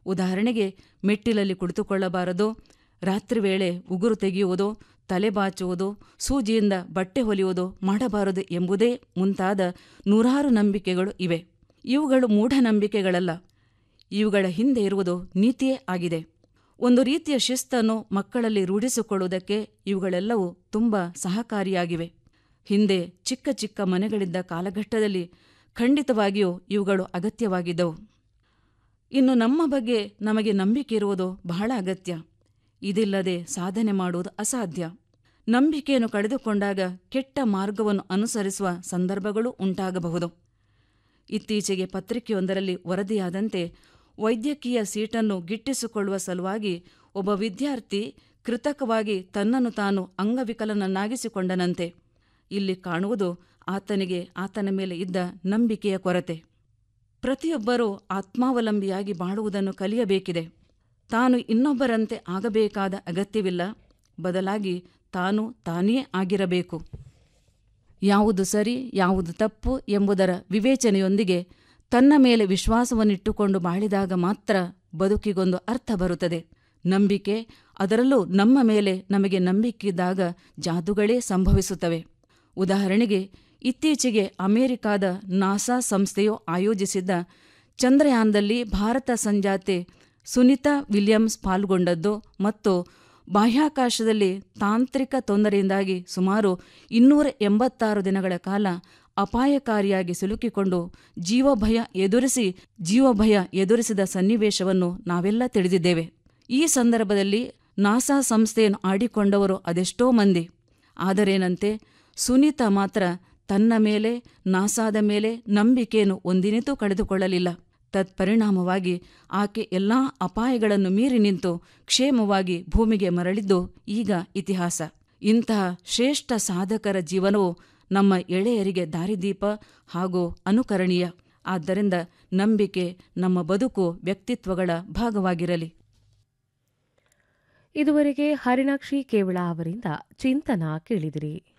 ಉದಾಹರಣೆಗೆ ಮೆಟ್ಟಿಲಲ್ಲಿ ಕುಳಿತುಕೊಳ್ಳಬಾರದು ರಾತ್ರಿ ವೇಳೆ ಉಗುರು ತೆಗೆಯುವುದು ತಲೆ ಬಾಚುವುದು ಸೂಜಿಯಿಂದ ಬಟ್ಟೆ ಹೊಲಿಯುವುದು ಮಾಡಬಾರದು ಎಂಬುದೇ ಮುಂತಾದ ನೂರಾರು ನಂಬಿಕೆಗಳು ಇವೆ ಇವುಗಳು ಮೂಢನಂಬಿಕೆಗಳಲ್ಲ ಇವುಗಳ ಹಿಂದೆ ಇರುವುದು ನೀತಿಯೇ ಆಗಿದೆ ಒಂದು ರೀತಿಯ ಶಿಸ್ತನ್ನು ಮಕ್ಕಳಲ್ಲಿ ರೂಢಿಸಿಕೊಳ್ಳುವುದಕ್ಕೆ ಇವುಗಳೆಲ್ಲವೂ ತುಂಬ ಸಹಕಾರಿಯಾಗಿವೆ ಹಿಂದೆ ಚಿಕ್ಕ ಚಿಕ್ಕ ಮನೆಗಳಿದ್ದ ಕಾಲಘಟ್ಟದಲ್ಲಿ ಖಂಡಿತವಾಗಿಯೂ ಇವುಗಳು ಅಗತ್ಯವಾಗಿದ್ದವು ಇನ್ನು ನಮ್ಮ ಬಗ್ಗೆ ನಮಗೆ ನಂಬಿಕೆ ಇರುವುದು ಬಹಳ ಅಗತ್ಯ ಇದಿಲ್ಲದೆ ಸಾಧನೆ ಮಾಡುವುದು ಅಸಾಧ್ಯ ನಂಬಿಕೆಯನ್ನು ಕಳೆದುಕೊಂಡಾಗ ಕೆಟ್ಟ ಮಾರ್ಗವನ್ನು ಅನುಸರಿಸುವ ಸಂದರ್ಭಗಳು ಉಂಟಾಗಬಹುದು ಇತ್ತೀಚೆಗೆ ಪತ್ರಿಕೆಯೊಂದರಲ್ಲಿ ವರದಿಯಾದಂತೆ ವೈದ್ಯಕೀಯ ಸೀಟನ್ನು ಗಿಟ್ಟಿಸಿಕೊಳ್ಳುವ ಸಲುವಾಗಿ ಒಬ್ಬ ವಿದ್ಯಾರ್ಥಿ ಕೃತಕವಾಗಿ ತನ್ನನ್ನು ತಾನು ಅಂಗವಿಕಲನನ್ನಾಗಿಸಿಕೊಂಡನಂತೆ ಇಲ್ಲಿ ಕಾಣುವುದು ಆತನಿಗೆ ಆತನ ಮೇಲೆ ಇದ್ದ ನಂಬಿಕೆಯ ಕೊರತೆ ಪ್ರತಿಯೊಬ್ಬರೂ ಆತ್ಮಾವಲಂಬಿಯಾಗಿ ಬಾಳುವುದನ್ನು ಕಲಿಯಬೇಕಿದೆ ತಾನು ಇನ್ನೊಬ್ಬರಂತೆ ಆಗಬೇಕಾದ ಅಗತ್ಯವಿಲ್ಲ ಬದಲಾಗಿ ತಾನು ತಾನೇ ಆಗಿರಬೇಕು ಯಾವುದು ಸರಿ ಯಾವುದು ತಪ್ಪು ಎಂಬುದರ ವಿವೇಚನೆಯೊಂದಿಗೆ ತನ್ನ ಮೇಲೆ ವಿಶ್ವಾಸವನ್ನಿಟ್ಟುಕೊಂಡು ಬಾಳಿದಾಗ ಮಾತ್ರ ಬದುಕಿಗೊಂದು ಅರ್ಥ ಬರುತ್ತದೆ ನಂಬಿಕೆ ಅದರಲ್ಲೂ ನಮ್ಮ ಮೇಲೆ ನಮಗೆ ನಂಬಿಕೆಯಿದ್ದಾಗ ಜಾದುಗಳೇ ಸಂಭವಿಸುತ್ತವೆ ಉದಾಹರಣೆಗೆ ಇತ್ತೀಚೆಗೆ ಅಮೆರಿಕಾದ ನಾಸಾ ಸಂಸ್ಥೆಯು ಆಯೋಜಿಸಿದ್ದ ಚಂದ್ರಯಾನದಲ್ಲಿ ಭಾರತ ಸಂಜಾತೆ ಸುನಿತಾ ವಿಲಿಯಮ್ಸ್ ಪಾಲ್ಗೊಂಡದ್ದು ಮತ್ತು ಬಾಹ್ಯಾಕಾಶದಲ್ಲಿ ತಾಂತ್ರಿಕ ತೊಂದರೆಯಿಂದಾಗಿ ಸುಮಾರು ಇನ್ನೂರ ಎಂಬತ್ತಾರು ದಿನಗಳ ಕಾಲ ಅಪಾಯಕಾರಿಯಾಗಿ ಸಿಲುಕಿಕೊಂಡು ಜೀವಭಯ ಎದುರಿಸಿ ಜೀವಭಯ ಎದುರಿಸಿದ ಸನ್ನಿವೇಶವನ್ನು ನಾವೆಲ್ಲ ತಿಳಿದಿದ್ದೇವೆ ಈ ಸಂದರ್ಭದಲ್ಲಿ ನಾಸಾ ಸಂಸ್ಥೆಯನ್ನು ಆಡಿಕೊಂಡವರು ಅದೆಷ್ಟೋ ಮಂದಿ ಆದರೇನಂತೆ ಸುನೀತಾ ಮಾತ್ರ ತನ್ನ ಮೇಲೆ ನಾಸಾದ ಮೇಲೆ ನಂಬಿಕೆಯನ್ನು ಒಂದಿನಿತೂ ಕಳೆದುಕೊಳ್ಳಲಿಲ್ಲ ತತ್ಪರಿಣಾಮವಾಗಿ ಆಕೆ ಎಲ್ಲಾ ಅಪಾಯಗಳನ್ನು ಮೀರಿ ನಿಂತು ಕ್ಷೇಮವಾಗಿ ಭೂಮಿಗೆ ಮರಳಿದ್ದು ಈಗ ಇತಿಹಾಸ ಇಂತಹ ಶ್ರೇಷ್ಠ ಸಾಧಕರ ಜೀವನವು ನಮ್ಮ ಎಳೆಯರಿಗೆ ದಾರಿದೀಪ ಹಾಗೂ ಅನುಕರಣೀಯ ಆದ್ದರಿಂದ ನಂಬಿಕೆ ನಮ್ಮ ಬದುಕು ವ್ಯಕ್ತಿತ್ವಗಳ ಭಾಗವಾಗಿರಲಿ ಇದುವರೆಗೆ ಹರಿಣಾಕ್ಷಿ ಕೇವಳ ಅವರಿಂದ ಚಿಂತನ ಕೇಳಿದಿರಿ